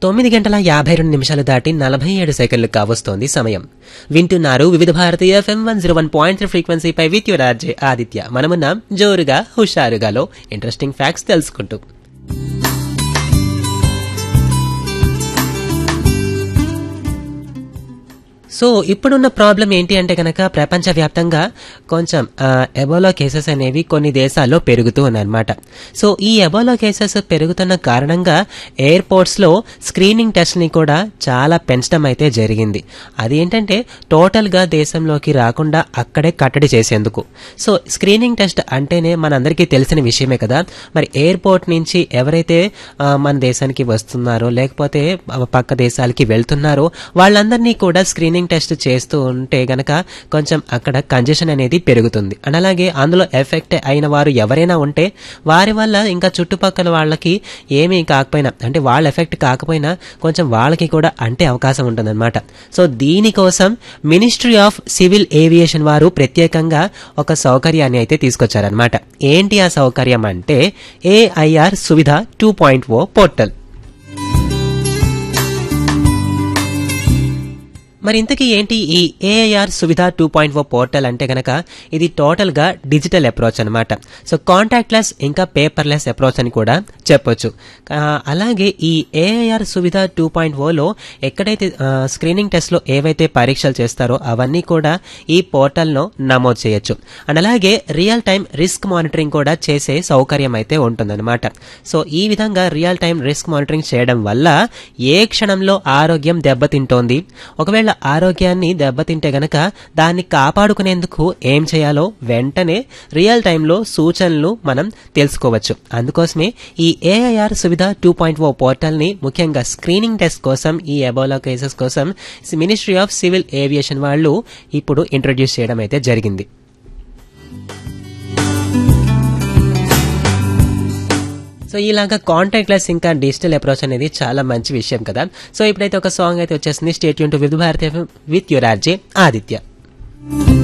తొమ్మిది గంటల యాభై రెండు నిమిషాలు దాటి నలభై ఏడు సెకండ్లు కావస్తోంది సమయం వింటున్నారు Vividh Bharati FM one zero one point three ఫ్రీక్వెన్సీపై విత్ యువర్ ఆర్జే ఆదిత్య మనమున్నాం జోరుగా హుషారుగాలో ఇంట్రెస్టింగ్ ఫ్యాక్ట్స్ తెలుసుకుంటూ సో ఇప్పుడున్న ప్రాబ్లం ఏంటి అంటే కనుక ప్రపంచవ్యాప్తంగా కొంచెం ఎబోలా కేసెస్ అనేవి కొన్ని దేశాల్లో పెరుగుతూ ఉన్నాయన్నమాట సో ఈ ఎబోలా కేసెస్ పెరుగుతున్న కారణంగా ఎయిర్పోర్ట్స్లో స్క్రీనింగ్ టెస్ట్ని కూడా చాలా పెంచడం అయితే జరిగింది అది ఏంటంటే టోటల్గా దేశంలోకి రాకుండా అక్కడే కట్టడి చేసేందుకు సో స్క్రీనింగ్ టెస్ట్ అంటేనే మనందరికీ తెలిసిన విషయమే కదా మరి ఎయిర్పోర్ట్ నుంచి ఎవరైతే ఆ, మన దేశానికి వస్తున్నారో లేకపోతే పక్క దేశాలకి వెళ్తున్నారో వాళ్ళందరినీ కూడా స్క్రీనింగ్ టెస్ట్ చేస్తూ ఉంటే గనక కొంచెం అక్కడ కంజెషన్ అనేది పెరుగుతుంది అండ్ అలాగే అందులో ఎఫెక్ట్ అయిన వారు ఎవరైనా ఉంటే వారి వల్ల ఇంకా చుట్టుపక్కల వాళ్ళకి ఏమీ కాకపోయినా అంటే వాళ్ళ ఎఫెక్ట్ కాకపోయినా కొంచెం వాళ్ళకి కూడా అంటే అవకాశం ఉంటుందన్నమాట సో దీనికోసం మినిస్ట్రీ ఆఫ్ సివిల్ ఏవియేషన్ వారు ప్రత్యేకంగా ఒక సౌకర్యాన్ని అయితే తీసుకొచ్చారనమాట ఏంటి ఆ సౌకర్యం అంటే AIR Suvidha two point O portal మరి ఇంతకీ ఏంటి ఈ AIR Suvidha two point O portal అంటే కనుక ఇది టోటల్గా డిజిటల్ అప్రోచ్ అనమాట సో కాంటాక్ట్లెస్ ఇంకా పేపర్లెస్ అప్రోచ్ అని కూడా చెప్పొచ్చు ఆ, అలాగే ఈ ఏఐఆర్ సువిధ టూ పాయింట్ ఓలో ఎక్కడైతే ఆ, స్క్రీనింగ్ టెస్ట్లో ఏవైతే పరీక్షలు చేస్తారో అవన్నీ కూడా ఈ పోర్టల్లో నమోదు చేయొచ్చు అండ్ అలాగే రియల్ టైం రిస్క్ మానిటరింగ్ కూడా చేసే సౌకర్యం అయితే ఉంటుందన్నమాట సో ఈ విధంగా రియల్ టైం రిస్క్ మానిటరింగ్ చేయడం వల్ల ఏ క్షణంలో ఆరోగ్యం దెబ్బతింటోంది ఒకవేళ ఆరోగ్యాన్ని దెబ్బతింటే గనక దాన్ని కాపాడుకునేందుకు ఏం చేయాలో వెంటనే రియల్ టైంలో సూచనలు మనం తెలుసుకోవచ్చు అందుకోసమే ఈ AIR Suvidha two point O పోర్టల్ని ముఖ్యంగా స్క్రీనింగ్ టెస్ట్ కోసం ఈ ఎబోలా కేసెస్ కోసం మినిస్ట్రీ ఆఫ్ సివిల్ ఏవియేషన్ వాళ్ళు ఇప్పుడు ఇంట్రొడ్యూస్ చేయడం అయితే జరిగింది సో ఇలాగా కాంటాక్ట్ లెస్ ఇంకా డిజిటల్ అప్రోచ్ అనేది చాలా మంచి విషయం కదా సో ఇప్పుడైతే ఒక సాంగ్ అయితే వచ్చేసింది స్టేట్ యూన్ to Vividh Bharati with your RJ Aditya